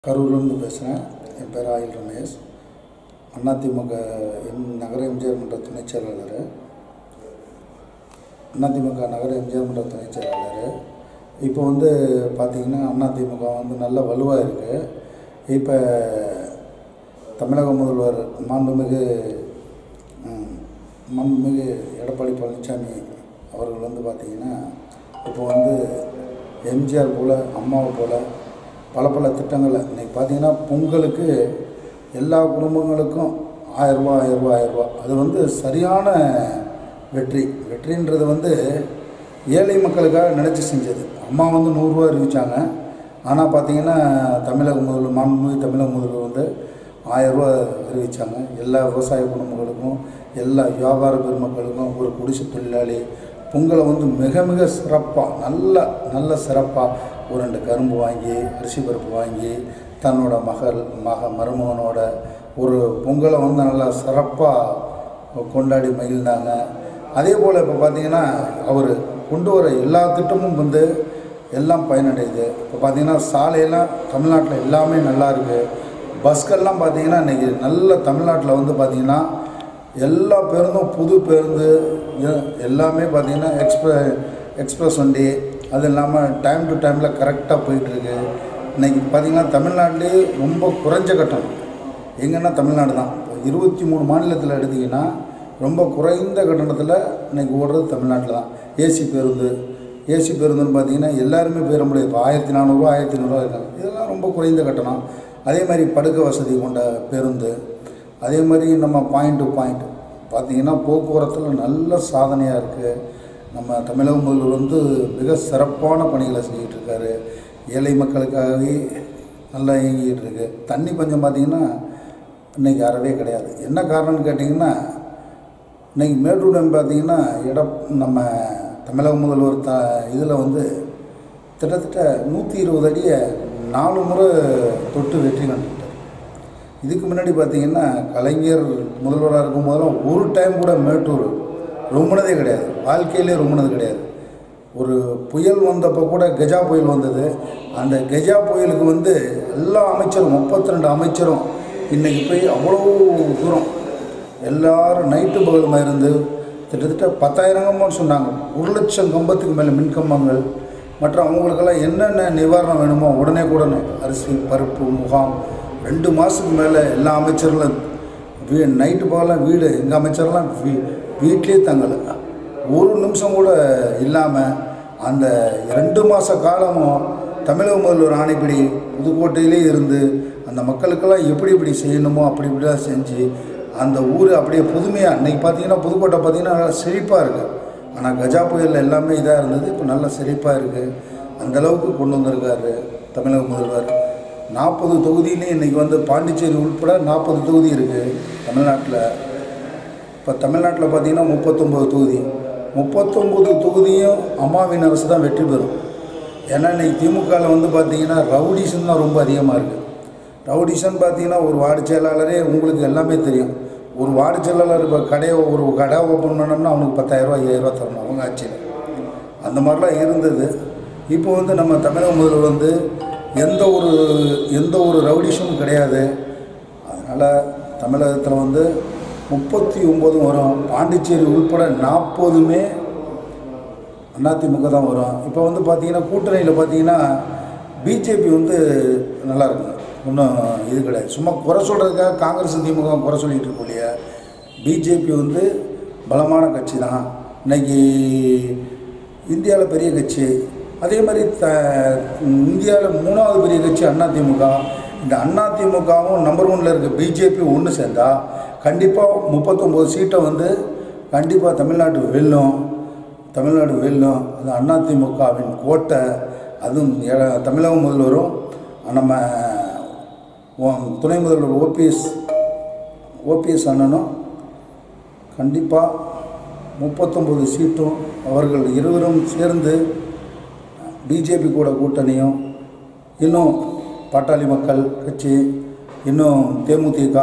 கரூர்லேருந்து பேசுகிறேன் என் பேர் oil Ramesh AIADMK M நகர எம்ஜிஆர் மன்ற துணைச் செயலாளர் அதிமுக நகர எம்ஜிஆர் மன்ற துணைச் செயலாளர் இப்போ வந்து பார்த்திங்கன்னா அதிமுக வந்து நல்ல வலுவாக இருக்குது இப்போ தமிழக முதல்வர் மாண்புமிகு ம், மாண்புமிகு எடப்பாடி பழனிசாமி அவர்கள் வந்து பார்த்திங்கன்னா இப்போ வந்து எம்ஜிஆர் போல் அம்மாவை போல் பல பல திட்டங்களை இன்றைக்கி பார்த்தீங்கன்னா பொங்கலுக்கு எல்லா குடும்பங்களுக்கும் ஆயரூபா ஆயரூபா ஆயரூபா அது வந்து சரியான வெற்றி வெற்றின்றது வந்து ஏழை மக்களுக்காக நினச்சி செஞ்சது அம்மா வந்து நூறுரூவா அறிவிச்சாங்க ஆனால் பார்த்தீங்கன்னா தமிழக முதல்வர் மாண்புமிகு தமிழக முதல்வர் வந்து ஆயரூபா அறிவிச்சாங்க எல்லா விவசாய குடும்பங்களுக்கும் எல்லா வியாபார பெருமக்களுக்கும் ஒரு குடிசை தொழிலாளி பொங்கலை வந்து மிக மிக சிறப்பாக நல்ல நல்ல சிறப்பாக ஒரு ரெண்டு கரும்பு வாங்கி அரிசி பருப்பு வாங்கி தன்னோட மகள் மக மருமகனோட ஒரு பொங்கலை வந்து நல்லா சிறப்பாக கொண்டாடி மகிழ்ந்தாங்க அதே போல் இப்போ பார்த்தீங்கன்னா அவர் கொண்டு வர எல்லா திட்டமும் வந்து எல்லாம் பயனடையுது இப்போ பார்த்தீங்கன்னா சாலையெல்லாம் தமிழ்நாட்டில் எல்லாமே நல்லா இருக்குது பஸ்கள்லாம் பார்த்தீங்கன்னா இன்றைக்கி நல்ல தமிழ்நாட்டில் வந்து பார்த்திங்கன்னா எல்லா பேருந்தும் புது பேருந்து எ- எல்லாமே பார்த்திங்கன்னா எக்ஸ்பிர எக்ஸ்பிரஸ் வண்டி அது இல்லாமல் டைம் டு டைமில் கரெக்டாக போயிட்டுருக்கு இன்றைக்கி பார்த்திங்கன்னா தமிழ்நாட்டிலே ரொம்ப குறைஞ்ச கட்டணம் எங்கன்னா தமிழ்நாடு தான் இப்போ இருபத்தி மூணு மாநிலத்தில் எடுத்திங்கன்னா ரொம்ப குறைந்த கட்டணத்தில் இன்றைக்கி ஓடுறது தமிழ்நாட்டில் தான் ஏசி பேருந்து ஏசி பேருந்துன்னு பார்த்தீங்கன்னா எல்லாருமே பேர முடியாது இப்போ ஆயிரத்தி நானூறுரூவா ஆயிரத்தி நூறுரூவா இருக்காங்க இதெல்லாம் ரொம்ப குறைந்த கட்டணம் அதே மாதிரி படுக்க வசதி கொண்ட பேருந்து அதே மாதிரி நம்ம பாயிண்ட் டு பாயிண்ட் பார்த்தீங்கன்னா போக்குவரத்தில் நல்ல சாதனையாக இருக்குது நம்ம தமிழக முதல்வர் வந்து மிக சிறப்பான பணிகளை செஞ்சுட்டு இருக்காரு ஏழை மக்களுக்காகவே நல்லா இயங்கிட்டு இருக்கு தண்ணி பஞ்சம் பார்த்தீங்கன்னா இன்றைக்கி அறவே கிடையாது என்ன காரணம்னு கேட்டிங்கன்னா இன்றைக்கி மேட்டூர் டேம் பார்த்தீங்கன்னா இடம் நம்ம தமிழக முதல்வர் த இதில் வந்து கிட்டத்தட்ட நூற்றி இருபது அடியை நாலு முறை தொட்டு வெற்றி கண்டுட்டார் இதுக்கு முன்னாடி பார்த்தீங்கன்னா கலைஞர் முதல்வராக இருக்கும் போதெல்லாம் ஒரு டைம் கூட மேட்டூர் ரொம்பினதே கிடையாது வாழ்க்கையிலே ரொம்பினது கிடையாது ஒரு புயல் வந்தப்போ கூட கஜா புயல் வந்தது அந்த கஜா புயலுக்கு வந்து எல்லா அமைச்சரும் முப்பத்தி ரெண்டு அமைச்சரும் இன்றைக்கி போய் அவ்வளோ தூரம் எல்லாரும் நைட்டு பகலுமா இருந்து கிட்டத்தட்ட பத்தாயிரங்கம்னு சொன்னாங்க ஒரு லட்சம் கம்பத்துக்கு மேலே மின்கம்பங்கள் மற்றும் அவங்களுக்கெல்லாம் என்னென்ன நிவாரணம் வேணுமோ உடனே உடனே அரிசி பருப்பு முகாம் ரெண்டு மாதத்துக்கு மேலே எல்லா அமைச்சர்களும் வீ நைட்டு பகலாம் வீடு எங்கள் அமைச்சர்லாம் வீ வீட்லேயே தங்கலை ஒரு நிமிஷம் கூட இல்லாமல் அந்த ரெண்டு மாத காலமும் தமிழக முதல்வர் ஆணைப்படி புதுக்கோட்டையிலே இருந்து அந்த மக்களுக்கெல்லாம் எப்படி எப்படி செய்யணுமோ அப்படி இப்படிலாம் செஞ்சு அந்த ஊர் அப்படியே புதுமையாக இன்றைக்கி பார்த்தீங்கன்னா புதுக்கோட்டை பார்த்தீங்கன்னா நல்லா செழிப்பாக இருக்குது ஆனால் கஜா புயலில் எல்லாமே இதாக இருந்தது இப்போ நல்லா செழிப்பாக இருக்குது அந்தளவுக்கு கொண்டு வந்திருக்காரு தமிழக முதல்வர் நாற்பது தொகுதியிலையும் இன்றைக்கி வந்து பாண்டிச்சேரி உட்பட நாற்பது தொகுதி இருக்குது தமிழ்நாட்டில் இப்போ தமிழ்நாட்டில் பார்த்தீங்கன்னா முப்பத்தொம்பது தொகுதி முப்பத்தொம்பது தொகுதியும் அம்மாவின் அரசு தான் வெற்றி பெறும் ஏன்னா இன்னைக்கு திமுகவில் வந்து பார்த்தீங்கன்னா ரவுடிசன் தான் ரொம்ப அதிகமாக இருக்குது ரவுடிசன் பார்த்தீங்கன்னா ஒரு வார்டு செயலாளரே உங்களுக்கு எல்லாமே தெரியும் ஒரு வார்டு செயலாளர் இப்போ கடையை ஒரு கடை ஓப்பன் பண்ணோம்னா அவனுக்கு பத்தாயிரரூவா ஐயாயிரரூவா தரணும் அவங்க ஆட்சியில் அந்த மாதிரிலாம் இருந்தது இப்போ வந்து நம்ம தமிழக முதல்வர் வந்து எந்த ஒரு எந்த ஒரு ரவுடிஷனும் கிடையாது அதனால் தமிழகத்தில் வந்து முப்பத்தி ஒம்போதும் வரும் பாண்டிச்சேரி உள்பட நாற்பதுமே அதிமுக தான் வரும் இப்போ வந்து பார்த்தீங்கன்னா கூட்டணியில் பார்த்தீங்கன்னா பிஜேபி வந்து நல்லா இருக்குங்க ஒன்றும் இது கிடையாது சும்மா குறை சொல்கிறதுக்காக காங்கிரஸ் திமுக குறை சொல்லிட்டு இருக்கோம் இல்லையா பிஜேபி வந்து பலமான கட்சி தான் இன்னைக்கு இந்தியாவில் பெரிய கட்சி அதே மாதிரி த இந்தியாவில் மூணாவது பெரிய கட்சி அதிமுக இந்த அதிமுகவும் நம்பர் ஒன்ல இருக்க பிஜேபி ஒன்று சேர்ந்தா கண்டிப்பாக முப்பத்தொம்போது சீட்டை வந்து கண்டிப்பாக தமிழ்நாட்டு வெல்லும் தமிழ்நாடு வெல்லும் அது அதிமுகவின் கோட்டை அதுவும் ஏ- தமிழக முதல்வரும் நம்ம ஓ- துணை முதல்வர் ஓபிஎஸ் ஓபிஎஸ் அண்ணனும் கண்டிப்பாக முப்பத்தொம்பது சீட்டும் அவர்கள் இருவரும் சேர்ந்து பிஜேபி கூட கூட்டணியும் இன்னும் பாட்டாளி மக்கள் கட்சி இன்னும் தேமுதிக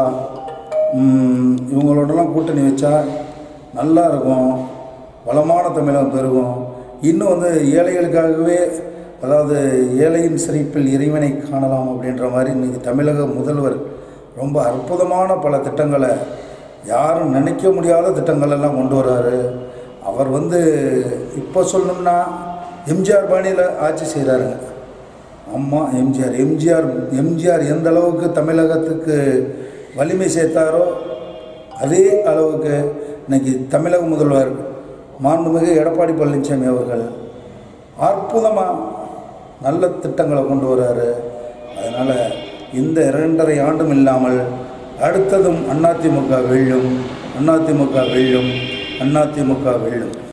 ம், இவங்களோடலாம் கூட்டணி வச்சா நல்லா இருக்கும் வளமான தமிழகம் பெருகும் இன்னும் வந்து ஏழைகளுக்காகவே அதாவது ஏழையின் சிரிப்பில் இறைவனை காணலாம் அப்படின்ற மாதிரி இன்றைக்கி தமிழக முதல்வர் ரொம்ப அற்புதமான பல திட்டங்களை யாரும் நினைக்க முடியாத திட்டங்கள் எல்லாம் கொண்டு வராரு அவர் வந்து இப்போ சொல்லணும்னா எம்ஜிஆர் பாணியில் ஆட்சி செய்கிறாருங்க அம்மா எம்ஜிஆர் எம்ஜிஆர் எம்ஜிஆர் எந்த அளவுக்கு தமிழகத்துக்கு வலிமை சேர்த்தாரோ அதே அளவுக்கு இன்னைக்கு தமிழக முதல்வர் மாண்புமிகு எடப்பாடி பழனிசாமி அவர்கள் அற்புதமாக நல்ல திட்டங்களை கொண்டு வராரு அதனால் இந்த இரண்டரை ஆண்டும் இல்லாமல் அடுத்ததும் அதிமுக வெல்லும் அதிமுக வெல்லும் அதிமுக வெல்லும்